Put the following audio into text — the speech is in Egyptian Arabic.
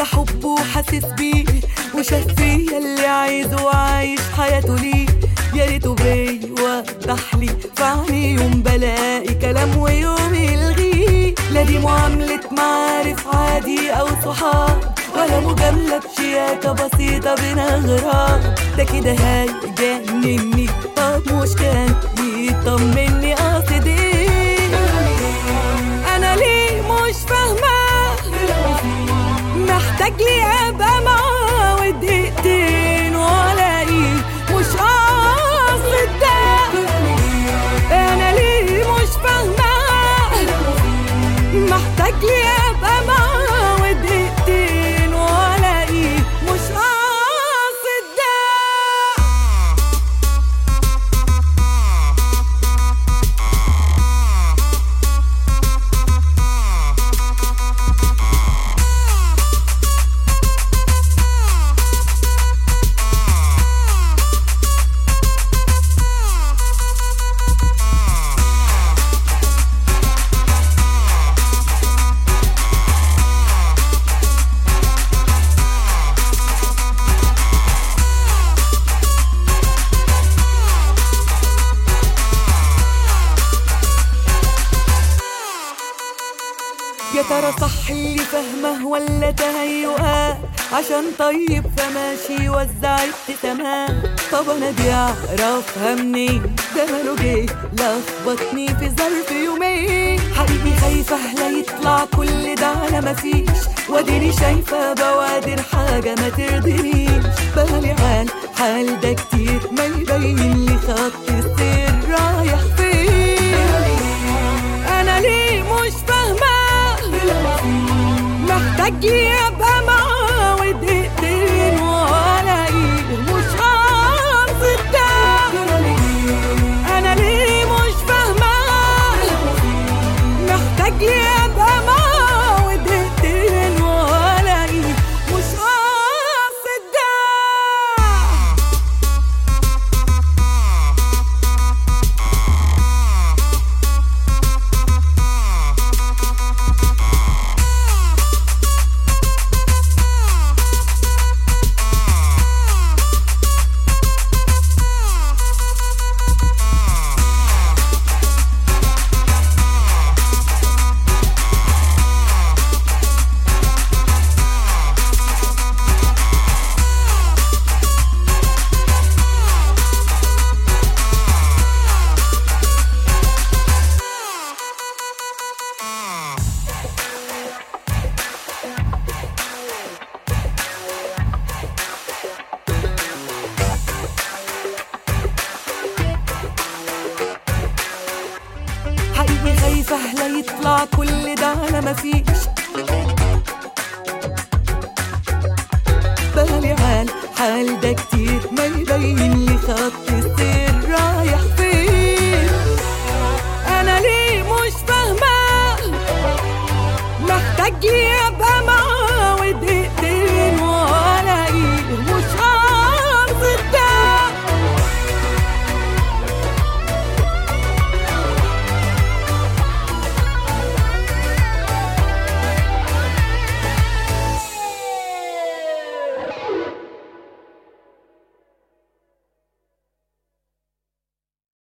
حبه وحاسس بيه وشاف فيا اللي عايزه وعايش حياته ليه يا ريته بيوضح لي في عيني يوم بلاقي كلام ويوم يلغيه لا دي معاملة معارف عادي أو صحاب ولا مجاملة بشياكة بسيطة بلا غراب ده كده هيجنني طب مش كان يطمني قصد ايه انا ليه مش فاهمة محتاج لي ابقى معاه ودقيقتين والاقيه مش قاصد ده انا ليه مش فاهمة محتاج لي ابقى معاه ودقيقتين والاقيه مش قاصد ده يا ترى صح اللي فاهمه ولا تهيؤات عشان طيب فماشي وزع ابتسامات طب انا دي اعرفها منين ده ماله جه لخبطني في ظرف يومين حقيقي خايفه لا يطلع كل ده على مفيش واديني شايفه بوادر حاجه ما ترضينيش بالي عال حال ده كتير ما يبين لي خط السير رايح فين انا ليه مش فاهمه محتاج لي ابقى معاه ودقيقتين والاقيه مش قاصد ده انا ليه مش فاهمه محتاج لي ابقى معاه ودقيقتين والاقيه مش قاصد ده حقيقي خايفة لا يطلع كل ده على مفيش بالي عال حال ده كتير ما